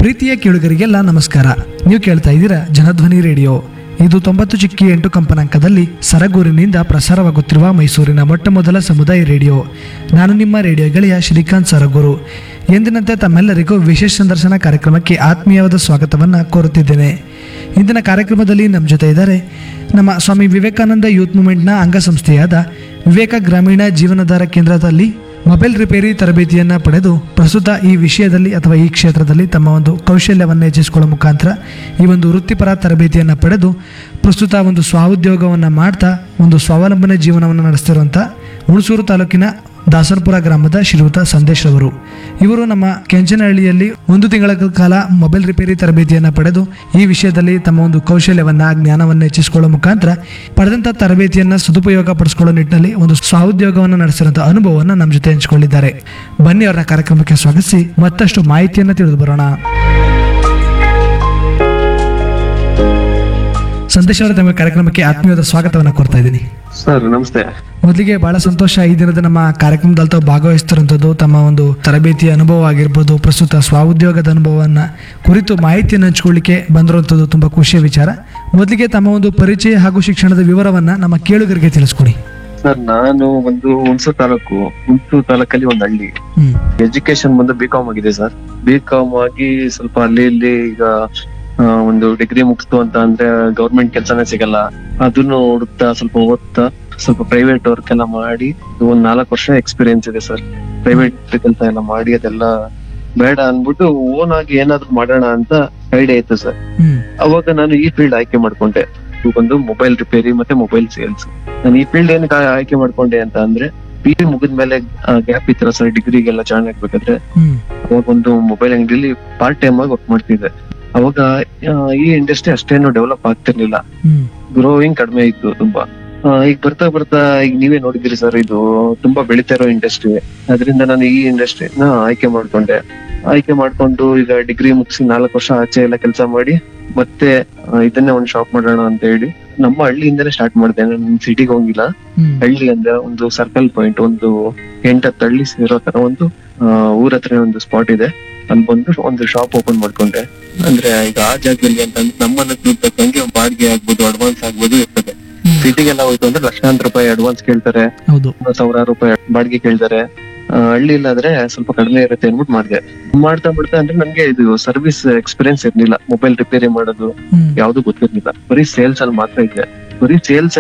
ಪ್ರೀತಿಯ ಕೇಳುಗರಿಗೆಲ್ಲ ನಮಸ್ಕಾರ ನೀವು ಕೇಳ್ತಾ ಇದ್ದೀರಾ ಜನಧ್ವನಿ ರೇಡಿಯೋ ಇದು ತೊಂಬತ್ತು ಚಿಕ್ಕಿ ಎಂಟು ಕಂಪನಾಂಕದಲ್ಲಿ ಸರಗೂರಿನಿಂದ ಪ್ರಸಾರವಾಗುತ್ತಿರುವ ಮೈಸೂರಿನ ಮೊಟ್ಟ ಮೊದಲ ಸಮುದಾಯ ರೇಡಿಯೋ ನಾನು ನಿಮ್ಮ ರೇಡಿಯೋ ಗೆಳೆಯ ಶ್ರೀಕಾಂತ್ ಸರಗೂರು ಎಂದಿನಂತೆ ತಮ್ಮೆಲ್ಲರಿಗೂ ವಿಶೇಷ ಸಂದರ್ಶನ ಕಾರ್ಯಕ್ರಮಕ್ಕೆ ಆತ್ಮೀಯವಾದ ಸ್ವಾಗತವನ್ನು ಕೋರುತ್ತಿದ್ದೇನೆ ಇಂದಿನ ಕಾರ್ಯಕ್ರಮದಲ್ಲಿ ನಮ್ಮ ಜೊತೆ ಇದ್ದಾರೆ ನಮ್ಮ ಸ್ವಾಮಿ ವಿವೇಕಾನಂದ ಯೂತ್ ಮೂವ್ಮೆಂಟ್ನ ಅಂಗಸಂಸ್ಥೆಯಾದ ವಿವೇಕ ಗ್ರಾಮೀಣ ಜೀವನಾಧಾರ ಕೇಂದ್ರದಲ್ಲಿ ಮೊಬೈಲ್ ರಿಪೇರಿ ತರಬೇತಿಯನ್ನು ಪಡೆದು ಪ್ರಸ್ತುತ ಈ ವಿಷಯದಲ್ಲಿ ಅಥವಾ ಈ ಕ್ಷೇತ್ರದಲ್ಲಿ ತಮ್ಮ ಒಂದು ಕೌಶಲ್ಯವನ್ನು ಹೆಚ್ಚಿಸಿಕೊಳ್ಳುವ ಮುಖಾಂತರ ಈ ಒಂದು ವೃತ್ತಿಪರ ತರಬೇತಿಯನ್ನು ಪಡೆದು ಪ್ರಸ್ತುತ ಒಂದು ಸ್ವಾಉದ್ಯೋಗವನ್ನು ಮಾಡ್ತಾ ಒಂದು ಸ್ವಾವಲಂಬನೆ ಜೀವನವನ್ನು ನಡೆಸ್ತಿರುವಂಥ ಹುಣಸೂರು ತಾಲೂಕಿನ ದಾಸರಪುರ ಗ್ರಾಮದ ಶ್ರೀಯುತ ಸಂದೇಶ್ ಅವರು ಇವರು ನಮ್ಮ ಕೆಂಚನಹಳ್ಳಿಯಲ್ಲಿ ಒಂದು ತಿಂಗಳ ಕಾಲ ಮೊಬೈಲ್ ರಿಪೇರಿ ತರಬೇತಿಯನ್ನು ಪಡೆದು ಈ ವಿಷಯದಲ್ಲಿ ತಮ್ಮ ಒಂದು ಕೌಶಲ್ಯವನ್ನ ಜ್ಞಾನವನ್ನು ಹೆಚ್ಚಿಸಿಕೊಳ್ಳುವ ಮುಖಾಂತರ ಪಡೆದಂಥ ತರಬೇತಿಯನ್ನು ಸದುಪಯೋಗ ಪಡಿಸಿಕೊಳ್ಳೋ ನಿಟ್ಟಿನಲ್ಲಿ ಒಂದು ಸ್ವಾಉದ್ಯೋಗವನ್ನು ನಡೆಸಿರುವಂಥ ಅನುಭವವನ್ನು ನಮ್ಮ ಜೊತೆ ಹಂಚಿಕೊಂಡಿದ್ದಾರೆ ಬನ್ನಿ ಅವರ ಕಾರ್ಯಕ್ರಮಕ್ಕೆ ಸ್ವಾಗತಿಸಿ ಮತ್ತಷ್ಟು ಮಾಹಿತಿಯನ್ನು ತಿಳಿದು ಬರೋಣ ಸಂದೇಶ್ ಅವರ ತಮ್ಮ ಕಾರ್ಯಕ್ರಮಕ್ಕೆ ಆತ್ಮೀಯವಾದ ಸ್ವಾಗತವನ್ನು ಕೋರ್ತಾ ಇದ್ದೀನಿ ಸರ್ ನಮಸ್ತೆ ಮೊದಲಿಗೆ ಬಹಳ ಸಂತೋಷ ಈ ದಿನದ ನಮ್ಮ ಕಾರ್ಯಕ್ರಮದಲ್ಲಿ ತಾವು ಭಾಗವಹಿಸ್ತಿರುವಂಥದ್ದು ತಮ್ಮ ಒಂದು ತರಬೇತಿಯ ಅನುಭವ ಆಗಿರ್ಬೋದು ಪ್ರಸ್ತುತ ಸ್ವಾಉದ್ಯೋಗದ ಅನುಭವವನ್ನು ಕುರಿತು ಮಾಹಿತಿಯನ್ನು ಹಂಚಿಕೊಳ್ಳಿಕ್ಕೆ ಬಂದಿರುವಂಥದ್ದು ತುಂಬ ಖುಷಿಯ ವಿಚಾರ ಮೊದಲಿಗೆ ತಮ್ಮ ಒಂದು ಪರಿಚಯ ಹಾಗೂ ಶಿಕ್ಷಣದ ವಿವರವನ್ನು ನಮ್ಮ ಕೇಳುಗರಿಗೆ ತಿಳಿಸ್ಕೊಡಿ ಸರ್ ನಾನು ಒಂದು ಹುಣಸೂರು ತಾಲೂಕು ಹುಣಸೂರು ತಾಲೂಕಲ್ಲಿ ಒಂದು ಹಳ್ಳಿ ಹ್ಮ್ ಎಜುಕೇಶನ್ ಬಂದು ಬಿ ಕಾಮ್ ಆಗಿದೆ ಸರ್ ಬಿ ಕಾಮ್ ಆಗಿ ಸ್ವಲ್ಪ ಅಲ್ಲಿ ಇಲ್ಲಿ ಈಗ ಆ, ಒಂದು ಡಿಗ್ರಿ ಮುಗಿಸ್ತು ಅಂತ ಅಂದ್ರೆ ಗೌರ್ಮೆಂಟ್ ಕೆಲಸನೇ ಸಿಗಲ್ಲ ಅದನ್ನು ಹುಡುಕ್ತಾ ಸ್ವಲ್ಪ ಓದ್ತಾ ಸ್ವಲ್ಪ ಪ್ರೈವೇಟ್ ವರ್ಕ್ ಎಲ್ಲ ಮಾಡಿ ಒಂದ್ ನಾಲ್ಕು ವರ್ಷ ಎಕ್ಸ್ಪೀರಿಯನ್ಸ್ ಇದೆ ಸರ್ ಪ್ರೈವೇಟ್ ಕೆಲಸ ಎಲ್ಲ ಮಾಡಿ ಅದೆಲ್ಲ ಬೇಡ ಅನ್ಬಿಟ್ಟು ಓನ್ ಆಗಿ ಏನಾದ್ರು ಮಾಡೋಣ ಅಂತ ಐಡಿಯಾ ಇತ್ತು ಸರ್ ಹ್ಮ್ ಅವಾಗ ನಾನು ಈ ಫೀಲ್ಡ್ ಆಯ್ಕೆ ಮಾಡ್ಕೊಂಡೆ ಇದು ಬಂದು ಮೊಬೈಲ್ ರಿಪೇರಿ ಮತ್ತೆ ಮೊಬೈಲ್ ಸೇಲ್ಸ್ ನಾನು ಈ ಫೀಲ್ಡ್ ಏನಕ್ಕೆ ಆಯ್ಕೆ ಮಾಡ್ಕೊಂಡೆ ಅಂತ ಅಂದ್ರೆ ಪಿ ಯು ಮುಗಿದ್ಮೇಲೆ ಗ್ಯಾಪ್ ಇತ್ತಲ್ಲ ಸರ್ ಡಿಗ್ರಿಗೆಲ್ಲ ಜಾಯ್ನ್ ಆಗ್ಬೇಕಾದ್ರೆ ಹ್ಮ್ ಅವಾಗ ಒಂದು ಮೊಬೈಲ್ ಅಂಗಡಿಲಿ ಪಾರ್ಟ್ ಟೈಮ್ ಆಗಿ ವರ್ಕ್ ಮಾಡ್ತಿದ್ದೆ ಅವಾಗ ಆ, ಈ ಇಂಡಸ್ಟ್ರಿ ಅಷ್ಟೇನು ಡೆವಲಪ್ ಆಗ್ತಿರ್ಲಿಲ್ಲ ಹ್ಮ್ ಗ್ರೋವಿಂಗ್ ಕಡಿಮೆ ಇತ್ತು ತುಂಬಾ ಆ, ಈಗ ಬರ್ತಾ ಬರ್ತಾ ಈಗ ನೀವೇ ನೋಡಿದಿರಿ ಸರ್ ಇದು ತುಂಬಾ ಬೆಳಿತಾ ಇರೋ ಇಂಡಸ್ಟ್ರಿ ಅದರಿಂದ ನಾನು ಈ ಇಂಡಸ್ಟ್ರಿನ ಆಯ್ಕೆ ಮಾಡ್ಕೊಂಡೆ ಆಯ್ಕೆ ಮಾಡ್ಕೊಂಡು ಈಗ ಡಿಗ್ರಿ ಮುಗಿಸಿ ನಾಲ್ಕು ವರ್ಷ ಆಚೆ ಎಲ್ಲ ಕೆಲಸ ಮಾಡಿ ಮತ್ತೆ ಆ, ಇದನ್ನೇ ಒಂದು ಶಾಪ್ ಮಾಡೋಣ ಅಂತ ಹೇಳಿ ನಮ್ಮ ಹಳ್ಳಿಯಿಂದನೇ ಸ್ಟಾರ್ಟ್ ಮಾಡಿದೆ ನಾನು ಸಿಟಿಗೆ ಹೋಗಿಲ್ಲ ಹ್ಮ್ ಹಳ್ಳಿ ಅಂದ್ರೆ ಒಂದು ಸರ್ಕಲ್ ಪಾಯಿಂಟ್ ಒಂದು ಎಂಟತ್ತು ಹಳ್ಳಿ ಸೇರೋ ತರ ಒಂದು ಆ, ಊರ ಹತ್ರ ಒಂದು ಸ್ಪಾಟ್ ಇದೆ ಅಲ್ಲಿ ಬಂದು ಒಂದು ಶಾಪ್ ಓಪನ್ ಮಾಡ್ಕೊಂಡೆ ಅಂದ್ರೆ ಈಗ ಆ ಜಾಗದಲ್ಲಿ ಅಂತಂದ್ರೆ ನಮ್ಮನ್ನ ತಕ್ಕಂಗೆ ಬಾಡಿಗೆ ಆಗ್ಬೋದು ಅಡ್ವಾನ್ಸ್ ಆಗ್ಬೋದು ಇರ್ತದೆ ಹ್ಮ್. ಸಿಟಿಗೆಲ್ಲ ಹೋಯ್ತು ಅಂದ್ರೆ ಲಕ್ಷಾಂತರ ರೂಪಾಯಿ ಅಡ್ವಾನ್ಸ್ ಕೇಳ್ತಾರೆ ಹೌದು ಸಾವಿರಾರು ರೂಪಾಯಿ ಬಾಡಿಗೆ ಕೇಳ್ತಾರೆ ಆ, ಹಳ್ಳಿ ಇಲ್ಲಾದ್ರೆ ಸ್ವಲ್ಪ ಕಡಿಮೆ ಇರುತ್ತೆ ಅನ್ಬಿಟ್ಟು ಮಾಡಿದೆ ಮಾಡ್ತಾ ಮಾಡ್ತಾ ಅಂದ್ರೆ ನನ್ಗೆ ಇದು ಸರ್ವಿಸ್ ಎಕ್ಸ್ಪೀರಿಯನ್ಸ್ ಇರ್ಲಿಲ್ಲ ಮೊಬೈಲ್ ರಿಪೇರಿ ಮಾಡೋದು ಹ್ಮ್ ಯಾವ್ದು ಗೊತ್ತಿರ್ಲಿಲ್ಲ ಬರೀ ಸೇಲ್ಸ್ ಅಲ್ಲಿ ಮಾತ್ರ ಇದೆ ಬರೀ ಸೇಲ್ಸ್